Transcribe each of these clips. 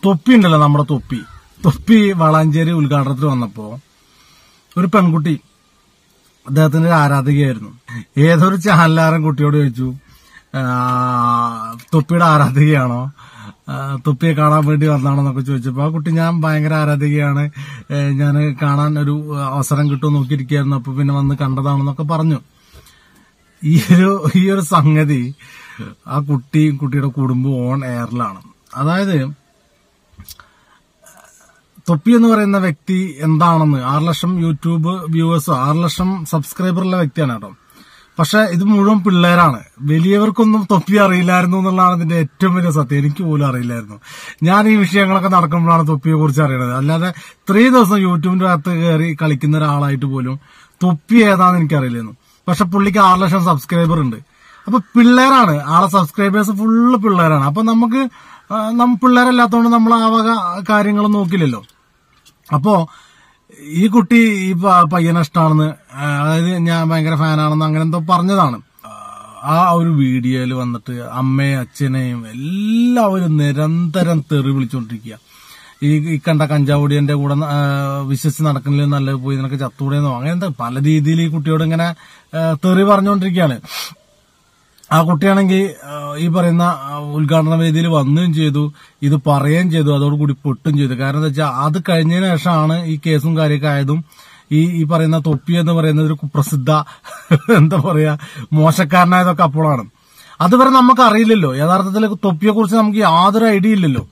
തൊപ്പി ഉണ്ടല്ലോ നമ്മുടെ തൊപ്പി തൊപ്പി വളാഞ്ചേരി ഉദ്ഘാടനത്തിൽ വന്നപ്പോ ഒരു പെൺകുട്ടി അദ്ദേഹത്തിന്റെ ഒരു ആരാധികയായിരുന്നു ഏതൊരു ചാനലുകാരൻ കുട്ടിയോട് ചോദിച്ചു ആ, തൊപ്പിയുടെ ആരാധികയാണോ ആ, തൊപ്പിയെ കാണാൻ വേണ്ടി വന്നാണോ എന്നൊക്കെ ചോദിച്ചപ്പോ ആ കുട്ടി ഞാൻ ഭയങ്കര ആരാധികയാണ് ഞാൻ കാണാൻ ഒരു അവസരം കിട്ടുമോ നോക്കിയിരിക്കുകയായിരുന്നു അപ്പൊ പിന്നെ വന്ന് കണ്ടതാണെന്നൊക്കെ പറഞ്ഞു ഈ ഒരു ഈ ഒരു സംഗതി ആ കുട്ടിയും കുട്ടിയുടെ കുടുംബവും ഓൺ എയറിലാണ് അതായത് തൊപ്പി എന്ന് പറയുന്ന വ്യക്തി എന്താണെന്ന് ആറ് ലക്ഷം യൂട്യൂബ് വ്യൂവേഴ്സ് ആറ് ലക്ഷം സബ്സ്ക്രൈബറുള്ള വ്യക്തിയാണ് കേട്ടോ പക്ഷെ ഇത് മുഴുവൻ പിള്ളേരാണ് വലിയവർക്കൊന്നും തൊപ്പി അറിയില്ലായിരുന്നു എന്നുള്ളതാണ് ഇതിന്റെ ഏറ്റവും വലിയ സത്യം എനിക്ക് പോലും അറിയില്ലായിരുന്നു ഞാൻ ഈ വിഷയങ്ങളൊക്കെ നടക്കുമ്പോഴാണ് തൊപ്പിയെ കുറിച്ച് അറിയണത് അല്ലാതെ ഇത്രയും ദിവസം യൂട്യൂബിന്റെ അകത്ത് കയറി കളിക്കുന്ന ഒരാളായിട്ട് പോലും തൊപ്പി ഏതാന്ന് എനിക്കറിയില്ലായിരുന്നു പക്ഷെ പുള്ളിക്ക് ആറ് ലക്ഷം സബ്സ്ക്രൈബർ ഉണ്ട് അപ്പൊ പിള്ളേരാണ് ആളെ സബ്സ്ക്രൈബേഴ്സ് ഫുള്ള് പിള്ളേരാണ് അപ്പൊ നമുക്ക് ആ, നമ്മ പിള്ളേരല്ലാത്തതുകൊണ്ട് നമ്മൾ ആ വക കാര്യങ്ങൾ നോക്കില്ലല്ലോ അപ്പോ ഈ കുട്ടി ഈ പ- പയ്യനെ ഇഷ്ടമാണെന്ന് ആ, അതായത് ഞാൻ ഭയങ്കര ഫാനാണെന്ന് അങ്ങനെ എന്തോ പറഞ്ഞതാണ് ആ ഒരു വീഡിയോയിൽ വന്നിട്ട് അമ്മയും അച്ഛനെയും എല്ലാവരും നിരന്തരം തെറി വിളിച്ചുകൊണ്ടിരിക്കുക ഈ ഈ കണ്ട കഞ്ചാവൊടിയന്റെ കൂടെ ആ, വിശ്വസിച്ച് നടക്കുന്നില്ല നല്ലത് പോയി നിനക്ക് ചത്തൂടെന്നോ അങ്ങനത്തെ പല രീതിയിൽ ഈ കുട്ടിയോട് ഇങ്ങനെ ആ, തെറി പറഞ്ഞുകൊണ്ടിരിക്കുകയാണ് ആ കുട്ടിയാണെങ്കിൽ ഈ പറയുന്ന ആ, ഉദ്ഘാടന വേദിയിൽ വന്നുകയും ചെയ്തു ഇത് പറയുകയും ചെയ്തു അതോടുകൂടി പൊട്ടും ചെയ്തു കാരണം എന്താ വെച്ചാൽ അത് കഴിഞ്ഞതിന് ശേഷമാണ് ഈ കേസും കാര്യമൊക്കെ ആയതും ഈ ഈ പറയുന്ന തൊപ്പി എന്ന് പറയുന്ന ഒരു കുപ്രസിദ്ധ എന്താ പറയാ മോശക്കാരനായതൊക്കെ അപ്പോഴാണ് അതുവരെ നമുക്ക് അറിയില്ലല്ലോ യഥാർത്ഥത്തിൽ തൊപ്പിയെ കുറിച്ച് നമുക്ക് യാതൊരു ഐഡിയ ഇല്ലല്ലോ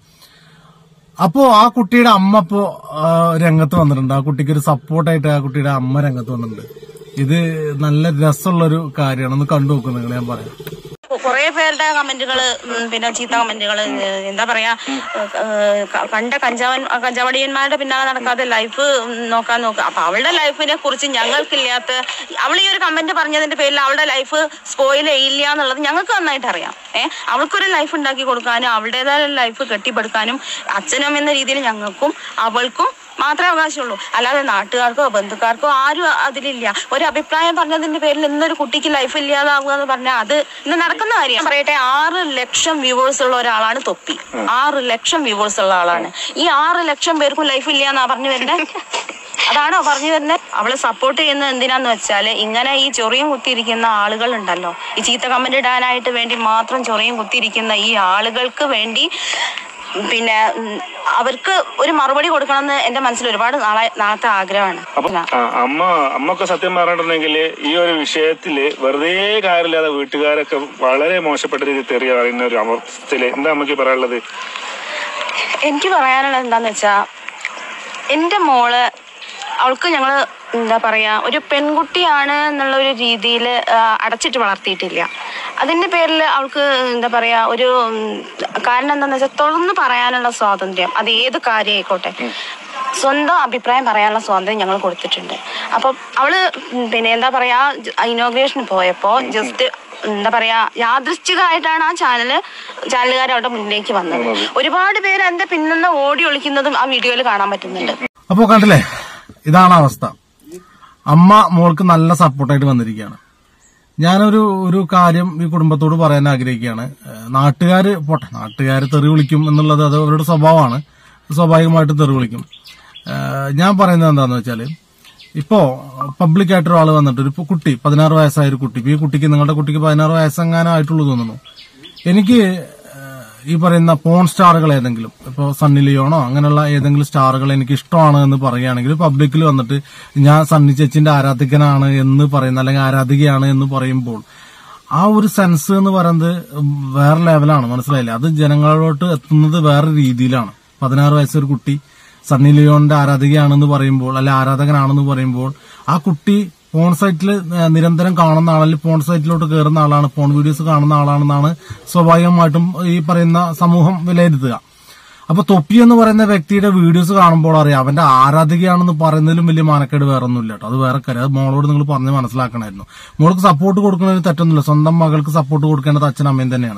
അപ്പോ ആ കുട്ടിയുടെ അമ്മ ഇപ്പോ ആ, രംഗത്ത് വന്നിട്ടുണ്ട് ആ കുട്ടിക്ക് ഒരു സപ്പോർട്ടായിട്ട് ആ കുട്ടിയുടെ അമ്മ രംഗത്ത് വന്നിട്ടുണ്ട് ഇത് നല്ല രസമുള്ളൊരു കാര്യമാണ് ഒന്ന് കണ്ടു നോക്കും നിങ്ങൾ ഞാൻ പറയാം കുറെ പേരുടെ കമന്റുകള് ഉം, പിന്നെ ചീത്ത കമന്റുകള് ഏഹ്, എന്താ പറയാ ഏഹ്, ക- കണ്ട കഞ്ചാവൻ കഞ്ചാവടിയന്മാരുടെ പിന്നാലെ നടക്കാതെ ലൈഫ് നോക്കാൻ നോക്കുക അപ്പൊ അവളുടെ ലൈഫിനെ കുറിച്ച് ഞങ്ങൾക്കില്ലാത്ത അവൾ ഈ ഒരു കമന്റ് പറഞ്ഞതിന്റെ പേരിൽ അവളുടെ ലൈഫ് സ്പോയിൽ ചെയ്യില്ല എന്നുള്ളത് ഞങ്ങൾക്ക് നന്നായിട്ട് അറിയാം ഏഹ് അവൾക്കൊരു ലൈഫ് ഉണ്ടാക്കി കൊടുക്കാനും അവളുടേതായ ലൈഫ് കെട്ടിപ്പടുക്കാനും അച്ഛനും എന്ന രീതിയിൽ ഞങ്ങൾക്കും അവൾക്കും മാത്രമേ അവകാശമുള്ളൂ അല്ലാതെ നാട്ടുകാർക്കോ ബന്ധുക്കാർക്കോ ആരും അതിലില്ല ഒരു അഭിപ്രായം പറഞ്ഞതിന്റെ പേരിൽ ഇന്നൊരു കുട്ടിക്ക് ലൈഫ് ഇല്ലാതാവുക എന്ന് പറഞ്ഞാൽ അത് ഇന്ന് നടക്കുന്ന കാര്യം ഞാൻ പറയട്ടെ ആറ് ലക്ഷം വ്യൂവേഴ്സ് ഉള്ള ഒരാളാണ് തൊപ്പി ആറ് ലക്ഷം വ്യൂവേഴ്സ് ഉള്ള ആളാണ് ഈ ആറ് ലക്ഷം പേർക്കും ലൈഫ് ഇല്ല എന്നാ പറഞ്ഞു വരുന്നത് അതാണോ പറഞ്ഞു വരുന്നത് അവളെ സപ്പോർട്ട് ചെയ്യുന്നത് എന്തിനാന്ന് വെച്ചാല് ഇങ്ങനെ ഈ ചൊറിയും കുത്തിയിരിക്കുന്ന ആളുകൾ ഉണ്ടല്ലോ ഈ ചീത്ത കമന്റ് ഇടാനായിട്ട് വേണ്ടി മാത്രം ചൊറിയും കുത്തിയിരിക്കുന്ന ഈ ആളുകൾക്ക് വേണ്ടി പിന്നെ ഉം, അവർക്ക് ഒരു മറുപടി കൊടുക്കണമെന്ന് എന്റെ മനസ്സിൽ ഒരുപാട് നാളെ നാളത്തെ ആഗ്രഹമാണ് അപ്പൊ ആ, അമ്മ അമ്മക്ക് സത്യം പറഞ്ഞിട്ടുണ്ടെങ്കിൽ ഈ ഒരു വിഷയത്തില് വെറുതെ കാര്യമില്ലാതെ വീട്ടുകാരൊക്കെ വളരെ മോശപ്പെട്ട രീതിയിൽ തെറി പറയുന്ന ഒരു അവസ്ഥയില് എന്താ അമ്മക്ക് പറയാനുള്ളത് എനിക്ക് പറയാനുള്ളത് എന്താന്ന് വെച്ചാ എന്റെ മോള് അവൾക്ക് ഞങ്ങള് എന്താ പറയാ ഒരു പെൺകുട്ടിയാണ് എന്നുള്ള ഒരു രീതിയിൽ അടച്ചിട്ട് വളർത്തിയിട്ടില്ല അതിന്റെ പേരിൽ അവൾക്ക് എന്താ പറയാ ഒരു ഉം, കാരണം എന്താന്ന് വെച്ചാൽ തുറന്ന് പറയാനുള്ള സ്വാതന്ത്ര്യം അത് ഏത് കാര്യം ആയിക്കോട്ടെ സ്വന്തം അഭിപ്രായം പറയാനുള്ള സ്വാതന്ത്ര്യം ഞങ്ങൾ കൊടുത്തിട്ടുണ്ട് അപ്പം അവള് ഉം, പിന്നെ എന്താ പറയാ ഇനോഗ്രേഷന് പോയപ്പോ ജസ്റ്റ് എന്താ പറയാ യാദൃശ്ചികമായിട്ടാണ് ആ ചാനല് ചാനലുകാർ അവരുടെ മുന്നിലേക്ക് വന്നത് ഒരുപാട് പേര് എന്റെ പിന്നിന്ന് ഓടി ഒളിക്കുന്നതും ആ വീഡിയോയിൽ കാണാൻ പറ്റുന്നുണ്ട് അപ്പോ കണ്ടില്ലേ ഇതാണ് അവസ്ഥ അമ്മ മോൾക്ക് നല്ല സപ്പോർട്ടായിട്ട് വന്നിരിക്കുകയാണ് ഞാനൊരു ഒരു കാര്യം ഈ കുടുംബത്തോട് പറയാൻ ആഗ്രഹിക്കുകയാണ് ഏഹ് നാട്ടുകാര് പോട്ടെ നാട്ടുകാര് തെറി വിളിക്കും എന്നുള്ളത് അത് അവരുടെ സ്വഭാവമാണ് സ്വാഭാവികമായിട്ടും തെറി വിളിക്കും ഏഹ് ഞാൻ പറയുന്നത് എന്താന്ന് വെച്ചാല് ഇപ്പോ പബ്ലിക് ആയിട്ട് ഒരാൾ വന്നിട്ട് ഒരു കുട്ടി പതിനാറ് വയസ്സായ ഒരു കുട്ടി ഇപ്പൊ ഈ കുട്ടിക്ക് നിങ്ങളുടെ കുട്ടിക്ക് പതിനാറ് വയസ്സെങ്ങാനും ആയിട്ടുള്ളൂ തോന്നുന്നു എനിക്ക് ഏഹ്, ഈ പറയുന്ന പോൺ സ്റ്റാറുകൾ ഏതെങ്കിലും ഇപ്പോൾ സണ്ണി ലിയോണോ അങ്ങനെയുള്ള ഏതെങ്കിലും സ്റ്റാറുകൾ എനിക്ക് ഇഷ്ടമാണ് എന്ന് പറയുകയാണെങ്കിൽ പബ്ലിക്കിൽ വന്നിട്ട് ഞാൻ സണ്ണി ചേച്ചിന്റെ ആരാധികനാണ് എന്ന് പറയുന്ന അല്ലെങ്കിൽ ആരാധികയാണ് എന്ന് പറയുമ്പോൾ ആ ഒരു സെൻസ് എന്ന് പറയുന്നത് വേറെ ലെവലാണ് മനസ്സിലായില്ലേ അത് ജനങ്ങളോട്ട് എത്തുന്നത് വേറെ രീതിയിലാണ് പതിനാറ് വയസ്സൊരു കുട്ടി സണ്ണി ലിയോണിന്റെ ആരാധികയാണെന്ന് പറയുമ്പോൾ അല്ലെ ആരാധകനാണെന്ന് പറയുമ്പോൾ ആ കുട്ടി പോൺ സൈറ്റിൽ നിരന്തരം കാണുന്ന ആളല്ല പോൺ സൈറ്റിലോട്ട് കയറുന്ന ആളാണ് പോൺ വീഡിയോസ് കാണുന്ന ആളാണെന്നാണ് സ്വാഭാവികമായിട്ടും ഈ പറയുന്ന സമൂഹം വിലയിരുത്തുക അപ്പൊ തൊപ്പി എന്ന് പറയുന്ന വ്യക്തിയുടെ വീഡിയോസ് കാണുമ്പോൾ അറിയാം അവന്റെ ആരാധികയാണെന്ന് പറയുന്നതിലും വലിയ മാനക്കേട് വേറെ ഒന്നുമില്ല കേട്ടോ അത് വേറെ കാര്യം അത് മോളോട് നിങ്ങൾ പറഞ്ഞ് മനസ്സിലാക്കണമായിരുന്നു മോൾക്ക് സപ്പോർട്ട് കൊടുക്കുന്നതിന് തെറ്റൊന്നുമില്ല സ്വന്തം മകൾക്ക് സപ്പോർട്ട് കൊടുക്കേണ്ടത് അച്ഛനും അമ്മയും തന്നെയാണ്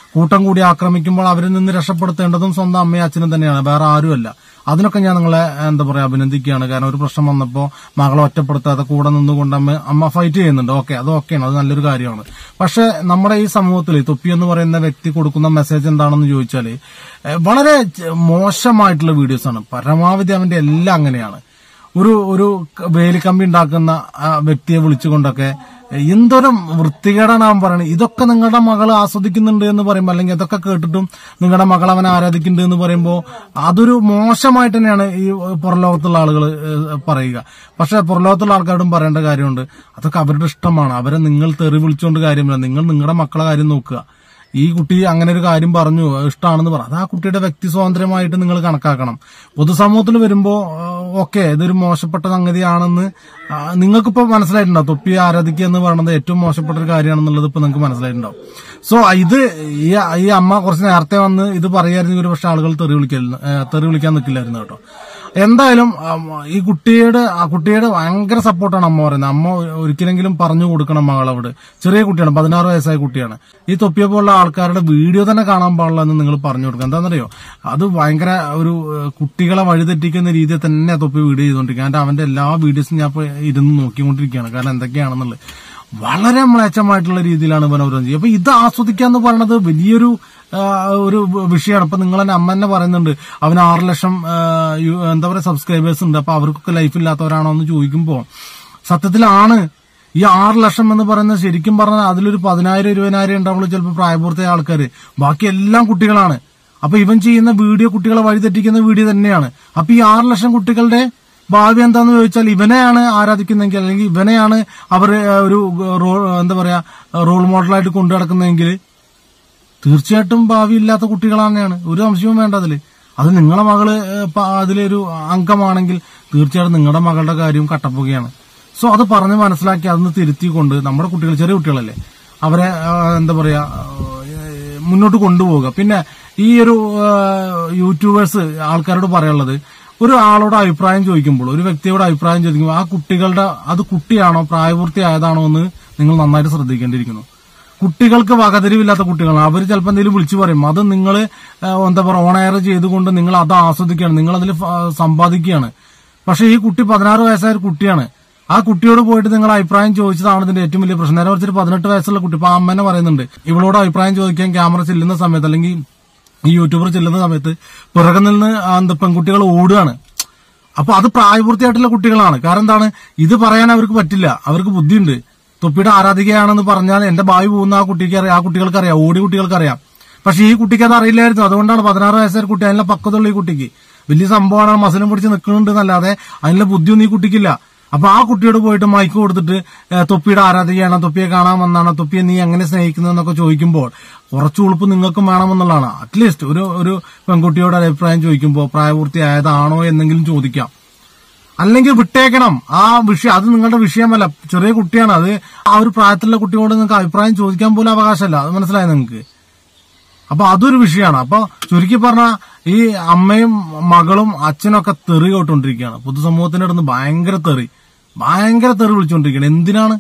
കൂട്ടം കൂടി ആക്രമിക്കുമ്പോൾ അവരിൽ നിന്ന് രക്ഷപ്പെടുത്തേണ്ടതും സ്വന്തം അമ്മയും അച്ഛനും തന്നെയാണ് വേറെ ആരുമല്ല അതിനൊക്കെ ഞാൻ നിങ്ങളെ എന്താ പറയാ അഭിനന്ദിക്കുകയാണ് കാരണം ഒരു പ്രശ്നം വന്നപ്പോൾ മകളെ ഒറ്റപ്പെടുത്താതെ കൂടെ നിന്നുകൊണ്ട് അമ്മ അമ്മ ഫൈറ്റ് ചെയ്യുന്നുണ്ട് ഓക്കെ അത് ഓക്കെയാണ് അത് നല്ലൊരു കാര്യമാണ് പക്ഷെ നമ്മുടെ ഈ സമൂഹത്തിൽ തൊപ്പി എന്ന് പറയുന്ന വ്യക്തി കൊടുക്കുന്ന മെസ്സേജ് എന്താണെന്ന് ചോദിച്ചാല് ഏഹ്, വളരെ ച- മോശമായിട്ടുള്ള വീഡിയോസ് ആണ് പരമാവധി അവന്റെ എല്ലാം അങ്ങനെയാണ് ഒരു ഒരു ക- വേലിക്കമ്പി ഉണ്ടാക്കുന്ന ആ വ്യക്തിയെ വിളിച്ചുകൊണ്ടൊക്കെ എന്തോരം വൃത്തികേടാണ് അവൻ പറയുന്നത് ഇതൊക്കെ നിങ്ങളുടെ മകൾ ആസ്വദിക്കുന്നുണ്ട് എന്ന് പറയുമ്പോൾ അല്ലെങ്കിൽ ഇതൊക്കെ കേട്ടിട്ടും നിങ്ങളുടെ മകൾ അവനെ ആരാധിക്കുന്നുണ്ട് എന്ന് പറയുമ്പോൾ അതൊരു മോശമായിട്ട് തന്നെയാണ് ഈ പുറലോകത്തുള്ള ആളുകൾ പറയുക പക്ഷെ പുറലോകത്തുള്ള ആൾക്കാരോടും പറയേണ്ട കാര്യമുണ്ട് അതൊക്കെ അവരുടെ ഇഷ്ടമാണ് അവരെ നിങ്ങൾ തെറി വിളിച്ചുകൊണ്ട് കാര്യമില്ല നിങ്ങൾ നിങ്ങളുടെ മക്കളെ കാര്യം നോക്കുക ഈ കുട്ടി അങ്ങനെ ഒരു കാര്യം പറഞ്ഞു ഇഷ്ടമാണെന്ന് പറ അത് ആ കുട്ടിയുടെ വ്യക്തി സ്വാതന്ത്ര്യമായിട്ട് നിങ്ങൾ കണക്കാക്കണം പൊതുസമൂഹത്തിൽ വരുമ്പോ ഓക്കെ ഇതൊരു മോശപ്പെട്ട സംഗതിയാണെന്ന് ആ, നിങ്ങൾക്കിപ്പോ മനസ്സിലായിട്ടുണ്ടാവും തൊപ്പി ആരാധിക്കുക എന്ന് പറയുന്നത് ഏറ്റവും മോശപ്പെട്ട ഒരു കാര്യമാണെന്നുള്ളത് ഇപ്പൊ നിങ്ങൾക്ക് മനസ്സിലായിട്ടുണ്ടാവും സോ ഇത് ഈ ഈ അമ്മ കുറച്ച് നേരത്തെ വന്ന് ഇത് പറയായിരുന്നെങ്കിൽ ഒരു പക്ഷെ ആളുകൾ തെറി വിളിക്കില്ല തെറി വിളിക്കാൻ നിൽക്കില്ലായിരുന്നു കേട്ടോ എന്തായാലും ഉം, ഈ കുട്ടിയുടെ ആ കുട്ടിയുടെ ഭയങ്കര സപ്പോർട്ടാണ് അമ്മ പറയുന്നത് അമ്മ ഒരിക്കലെങ്കിലും പറഞ്ഞു കൊടുക്കണം മകളവിടെ ചെറിയ കുട്ടിയാണ് പതിനാറ് വയസ്സായ കുട്ടിയാണ് ഈ തൊപ്പിയെ പോലുള്ള ആൾക്കാരുടെ വീഡിയോ തന്നെ കാണാൻ പാടില്ല എന്ന് നിങ്ങൾ പറഞ്ഞു കൊടുക്കുക എന്താണെന്നറിയോ അത് ഭയങ്കര ഒരു ഏഹ്, കുട്ടികളെ വഴിതെറ്റിക്കുന്ന രീതിയിൽ തന്നെ ആ തൊപ്പി വീഡിയോ ചെയ്തുകൊണ്ടിരിക്കുക കാരണം അവന്റെ എല്ലാ വീഡിയോസും ഞാൻ ഇപ്പൊ ഇരുന്ന് നോക്കിക്കൊണ്ടിരിക്കുകയാണ് കാരണം എന്തൊക്കെയാണെന്നുള്ളത് വളരെ മ്ലേച്ഛമായിട്ടുള്ള രീതിയിലാണ് ഇവൻ ഓരോന്ന് ചെയ്യുക അപ്പൊ ഇത് ആസ്വദിക്കുക എന്ന് പറയുന്നത് വലിയൊരു ആ, ഒരു വിഷയമാണ് ഇപ്പൊ നിങ്ങൾ തന്നെ അമ്മ തന്നെ പറയുന്നുണ്ട് അവന് ആറ് ലക്ഷം ആ, യു- എന്താ പറയാ സബ്സ്ക്രൈബേഴ്സ് ഉണ്ട് അപ്പൊ അവർക്കൊക്കെ ലൈഫ് ഇല്ലാത്തവരാണോ എന്ന് ചോദിക്കുമ്പോ സത്യത്തിലാണ് ഈ ആറ് ലക്ഷം എന്ന് പറയുന്നത് ശരിക്കും പറഞ്ഞാൽ അതിലൊരു പതിനായിരം ഇരുപതിനായിരം ഉണ്ടാവുള്ളൂ ചിലപ്പോൾ പ്രായപൂർത്തിയായ ആൾക്കാർ ബാക്കി എല്ലാം കുട്ടികളാണ് അപ്പൊ ഇവൻ ചെയ്യുന്ന വീഡിയോ കുട്ടികളെ വഴിതെറ്റിക്കുന്ന വീഡിയോ തന്നെയാണ് അപ്പൊ ഈ ആറ് ലക്ഷം കുട്ടികളുടെ ഭാവി എന്താന്ന് ചോദിച്ചാൽ ഇവനെയാണ് ആരാധിക്കുന്നെങ്കിൽ അല്ലെങ്കിൽ ഇവനെയാണ് അവർ ഒരു റോൾ എന്താ പറയാ റോൾ മോഡലായിട്ട് കൊണ്ടു നടക്കുന്നതെങ്കിൽ തീർച്ചയായിട്ടും ഭാവി ഇല്ലാത്ത കുട്ടികൾ തന്നെയാണ് ഒരു സംശയവും വേണ്ട അതില് അത് നിങ്ങളെ മകള് ഏഹ്, പ- അതിലൊരു അംഗമാണെങ്കിൽ തീർച്ചയായിട്ടും നിങ്ങളുടെ മകളുടെ കാര്യവും കട്ടപ്പുകയാണ് സോ അത് പറഞ്ഞ് മനസ്സിലാക്കി അതൊന്ന് തിരുത്തിക്കൊണ്ട് നമ്മുടെ കുട്ടികൾ ചെറിയ കുട്ടികളല്ലേ അവരെ ആ, എന്താ പറയാ ഏഹ്, മുന്നോട്ട് കൊണ്ടുപോവുക പിന്നെ ഈ ഒരു ഏഹ്, യൂട്യൂബേഴ്സ് ആൾക്കാരോട് പറയാനുള്ളത് ഒരു ആളോട് അഭിപ്രായം ചോദിക്കുമ്പോൾ ഒരു വ്യക്തിയോട് അഭിപ്രായം ചോദിക്കുമ്പോൾ ആ കുട്ടികളുടെ അത് കുട്ടിയാണോ പ്രായപൂർത്തിയായതാണോ എന്ന് നിങ്ങൾ നന്നായിട്ട് ശ്രദ്ധിക്കേണ്ടിയിരിക്കുന്നു കുട്ടികൾക്ക് വകതിരിവില്ലാത്ത കുട്ടികളാണ് അവർ ചിലപ്പോൾ എന്തെങ്കിലും വിളിച്ചു പറയും അത് നിങ്ങൾ എന്താ പറയുക ഓൺ എയർ ചെയ്തുകൊണ്ട് നിങ്ങൾ അത് ആസ്വദിക്കുകയാണ് നിങ്ങൾ അതിൽ സമ്പാദിക്കുകയാണ് പക്ഷെ ഈ കുട്ടി പതിനാറ് വയസ്സായ ഒരു കുട്ടിയാണ് ആ കുട്ടിയോട് പോയിട്ട് നിങ്ങൾ അഭിപ്രായം ചോദിച്ചതാണ് ഇതിന്റെ ഏറ്റവും വലിയ പ്രശ്നം നേരെ കുറച്ചൊരു പതിനെട്ട് വയസ്സുള്ള കുട്ടി ഇപ്പൊ ആ അമ്മ തന്നെ പറയുന്നുണ്ട് ഇവളോട് അഭിപ്രായം ചോദിക്കാൻ ക്യാമറ ചെല്ലുന്ന സമയത്ത് അല്ലെങ്കിൽ ഈ യൂട്യൂബർ ചെല്ലുന്ന സമയത്ത് പിറകെ നിന്ന് ആ എന്താ പെൺകുട്ടികൾ ഓടുകയാണ് അപ്പൊ അത് പ്രായപൂർത്തിയായിട്ടുള്ള കുട്ടികളാണ് കാരണം എന്താണ് ഇത് പറയാൻ അവർക്ക് പറ്റില്ല അവർക്ക് ബുദ്ധിയുണ്ട് തൊപ്പിയുടെ ആരാധികയാണെന്ന് പറഞ്ഞാൽ എന്റെ ഭാവി പോകുന്ന ആ കുട്ടിക്ക് അറിയാം ആ കുട്ടികൾക്ക് അറിയാം ഓടി കുട്ടികൾക്ക് അറിയാം പക്ഷെ ഈ കുട്ടിക്ക് അത് അറിയില്ലായിരുന്നു അതുകൊണ്ടാണ് പതിനാറ് വയസ്സായ കുട്ടി അതിനുള്ള പക്വതുള്ള ഈ കുട്ടിക്ക് വലിയ സംഭവമാണ് മസിലും പിടിച്ച് നിൽക്കുന്നുണ്ട് എന്നല്ലാതെ അതിനുള്ള ബുദ്ധിയൊന്നും ഈ കുട്ടിക്കില്ല അപ്പൊ ആ കുട്ടിയോട് പോയിട്ട് മൈക്ക് കൊടുത്തിട്ട് ഏ, തൊപ്പിയുടെ ആരാധികയാണ് തൊപ്പിയെ കാണാൻ വന്നാണ് തൊപ്പിയെ നീ എങ്ങനെ സ്നേഹിക്കുന്നതെന്നൊക്കെ ചോദിക്കുമ്പോൾ കുറച്ച് ഉളുപ്പ് നിങ്ങൾക്കും വേണമെന്നുള്ളതാണ് അറ്റ്ലീസ്റ്റ് ഒരു ഒരു പെൺകുട്ടിയോട് അഭിപ്രായം ചോദിക്കുമ്പോൾ പ്രായപൂർത്തിയായതാണോ എന്നെങ്കിലും ചോദിക്കാം അല്ലെങ്കിൽ വിട്ടേക്കണം ആ വിഷയം അത് നിങ്ങളുടെ വിഷയമല്ല ചെറിയ കുട്ടിയാണ് അത് ആ ഒരു പ്രായത്തിലുള്ള കുട്ടിയോട് നിങ്ങൾക്ക് അഭിപ്രായം ചോദിക്കാൻ പോലും അവകാശമല്ല അത് മനസ്സിലായി നിങ്ങൾക്ക് അപ്പൊ അതൊരു വിഷയമാണ് അപ്പൊ ചുരുക്കി പറഞ്ഞ ഈ അമ്മയും മകളും അച്ഛനൊക്കെ തെറി കേട്ടുകൊണ്ടിരിക്കുകയാണ് പൊതുസമൂഹത്തിന്റെ അടുത്ത് ഭയങ്കര തെറി ഭയങ്കര തെറി വിളിച്ചുകൊണ്ടിരിക്കുകയാണ് എന്തിനാണ്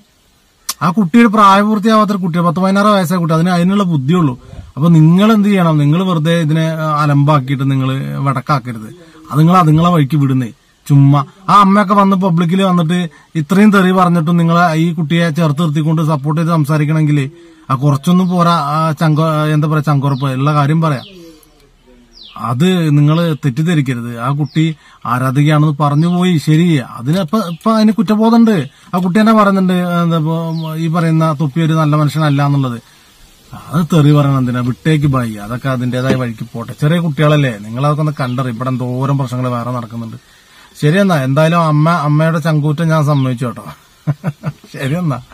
ആ കുട്ടിയുടെ പ്രായപൂർത്തിയാവാത്തൊരു കുട്ടി പത്ത് പതിനാറ് വയസ്സായ കുട്ടി അതിന് അതിനുള്ള ബുദ്ധിയുള്ളൂ അപ്പൊ നിങ്ങൾ എന്ത് ചെയ്യണം നിങ്ങൾ വെറുതെ ഇതിനെ ആ, അലമ്പാക്കിയിട്ട് നിങ്ങൾ വടക്കാക്കരുത് അത് നിങ്ങൾ അതുങ്ങളെ വഴിക്ക് വിടുന്നേ ചുമ്മാ ആ അമ്മയൊക്കെ വന്ന് പബ്ലിക്കിൽ വന്നിട്ട് ഇത്രയും തെറി പറഞ്ഞിട്ടും നിങ്ങൾ ഈ കുട്ടിയെ ചേർത്ത് നിർത്തിക്കൊണ്ട് സപ്പോർട്ട് ചെയ്ത് സംസാരിക്കണമെങ്കിൽ ആ കുറച്ചൊന്നും പോരാ ആ ചങ്ക എന്താ പറയാ ചങ്കുറപ്പ് ഉള്ള കാര്യം പറയാം അത് നിങ്ങൾ തെറ്റിദ്ധരിക്കരുത് ആ കുട്ടി ആരാധികയാണെന്ന് പറഞ്ഞു പോയി ശരി അതിന് ഇപ്പൊ ഇപ്പൊ അതിന് കുറ്റബോധമുണ്ട് ആ കുട്ടി തന്നെ പറയുന്നുണ്ട് എന്താ ഇപ്പൊ ഈ പറയുന്ന തൊപ്പി ഒരു നല്ല മനുഷ്യനല്ല എന്നുള്ളത് അത് തെറി പറയണം എന്തിനാ വിട്ടേക്ക് ബായി അതൊക്കെ അതിന്റേതായ വഴിക്ക് പോട്ടെ ചെറിയ കുട്ടികളല്ലേ നിങ്ങളതൊക്കെ ഒന്ന് കണ്ടറി ഇവിടെ എന്തോരം പ്രശ്നങ്ങൾ വേറെ നടക്കുന്നുണ്ട് ശരി എന്നാ എന്തായാലും അമ്മ അമ്മയുടെ ചങ്കൂറ്റം ഞാൻ സമ്മതിച്ചു കേട്ടോ ശരി എന്നാ